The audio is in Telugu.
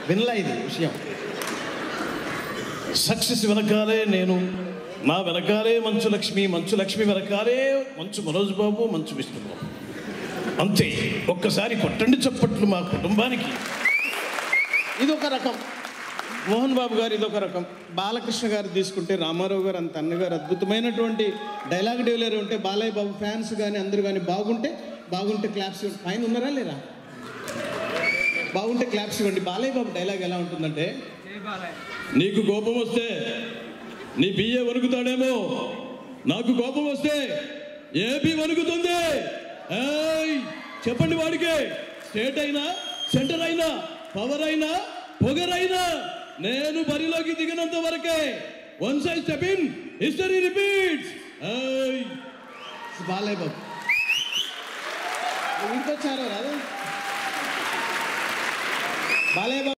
వినలా ఇది విషయం సక్సెస్ వెనకాలే నేను నా వెనకాలే మంచు లక్ష్మి మంచు లక్ష్మి వెనకాలే మంచు మనోజ్ బాబు మంచు విష్ణుబాబు అంతే ఒక్కసారి కొట్టండి చప్పట్లు మా కుటుంబానికి ఇది ఒక రకం మోహన్ బాబు గారు ఇది ఒక రకం బాలకృష్ణ గారు తీసుకుంటే రామారావు గారు అంత అన్నగారు అద్భుతమైనటువంటి డైలాగ్ డెలివరీ ఉంటే బాలయ్య బాబు ఫ్యాన్స్ కానీ అందరూ కానీ బాగుంటే బాగుంటే క్లాప్స్ పైన ఉన్నారా లేరా బాగుంటే క్లాప్స్ ఇవ్వండి బాలయ్య బాబు డైలాగ్ ఎలా ఉంటుందంటే నీకు కోపం వస్తే నీ బియ్య వణుకుతాడేమో నాకు కోపం వస్తే ఏపీ వణుకుతుంది ఏయ్, చెప్పండి వాడికి స్టేట్ అయినా సెంటర్ అయినా పవర్ అయినా పొగరైనా నేను బరిలోకి దిగినంత వరకే one side step in history repeats Balayya Babu ఇంకొచ్చారో రాదు బాలయ్య బాబు